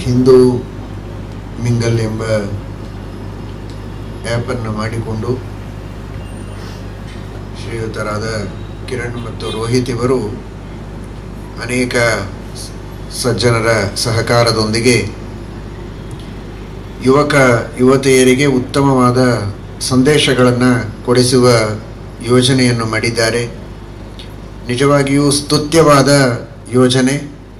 Hindu mingle ಎಂಬ ಆ್ಯಪನ್ನು ಮಾಡಿಕೊಂಡು ಶ್ರೀಯುತರಾದ ಕಿರಣ್ ಮತ್ತು ರೋಹಿತ್ ಇವರು ಅನೇಕ ಸ- ಸಜ್ಜನರ ಸಹಕಾರದೊಂದಿಗೆ ಯುವಕ ಯುವತಿಯರಿಗೆ ಉತ್ತಮವಾದ ಸಂದೇಶಗಳನ್ನು ಕೊಡಿಸುವ ಯೋಜನೆಯನ್ನು ಮಾಡಿದ್ದಾರೆ ನಿಜವಾಗಿಯೂ ಸ್ತುತ್ಯವಾದ ಯೋಜನೆ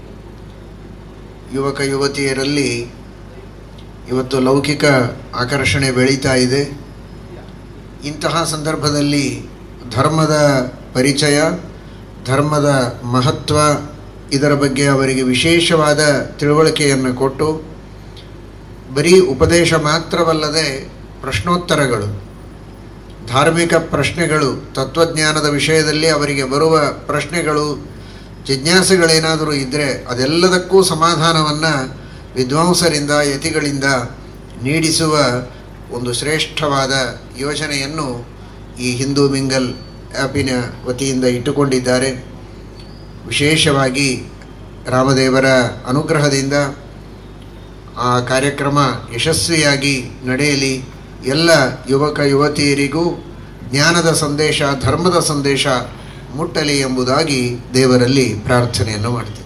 ಯುವಕ ಯುವತಿಯರಲ್ಲಿ ಇವತ್ತು ಲೌಕಿಕ ಆಕರ್ಷಣೆ ಬೆಳೀತಾ ಇದೆ ಇಂತಹ ಸಂದರ್ಭದಲ್ಲಿ ಧರ್ಮದ ಪರಿಚಯ ಧರ್ಮದ ಮಹತ್ವ ಇದರ ಬಗ್ಗೆ ಅವರಿಗೆ ವಿಶೇಷವಾದ ತಿಳುವಳಿಕೆಯನ್ನು ಕೊಟ್ಟು ಬರೀ ಉಪದೇಶ ಮಾತ್ರವಲ್ಲದೆ ಪ್ರಶ್ನೋತ್ತರಗಳು ಧಾರ್ಮಿಕ ಪ್ರಶ್ನೆಗಳು ತತ್ವಜ್ಞಾನದ ವಿಷಯದಲ್ಲಿ ಅವರಿಗೆ ಬರುವ ಪ್ರಶ್ನೆಗಳು ಜಿಜ್ಞಾಸೆಗಳೇನಾದರೂ ಇದ್ದರೆ ಅದೆಲ್ಲದಕ್ಕೂ ಸಮಾಧಾನವನ್ನು ವಿದ್ವಾಂಸರಿಂದ ಯತಿಗಳಿಂದ ನೀಡಿಸುವ ಒಂದು ಶ್ರೇಷ್ಠವಾದ ಯೋಜನೆಯನ್ನು ಈ ಹಿಂದೂ ಮಿಂಗಲ್ ಆ್ಯಪಿನ ವತಿಯಿಂದ ಇಟ್ಟುಕೊಂಡಿದ್ದಾರೆ ವಿಶೇಷವಾಗಿ ರಾಮದೇವರ ಅನುಗ್ರಹದಿಂದ ಆ ಕಾರ್ಯಕ್ರಮ ಯಶಸ್ವಿಯಾಗಿ ನಡೆಯಲಿ ಎಲ್ಲ ಯುವಕ ಯುವತಿಯರಿಗೂ ಜ್ಞಾನದ ಸಂದೇಶ ಧರ್ಮದ ಸಂದೇಶ ಮುಟ್ಟಲಿ ಎಂಬುದಾಗಿ ದೇವರಲ್ಲಿ ಪ್ರಾರ್ಥನೆಯನ್ನು ಮಾಡ್ತೀನಿ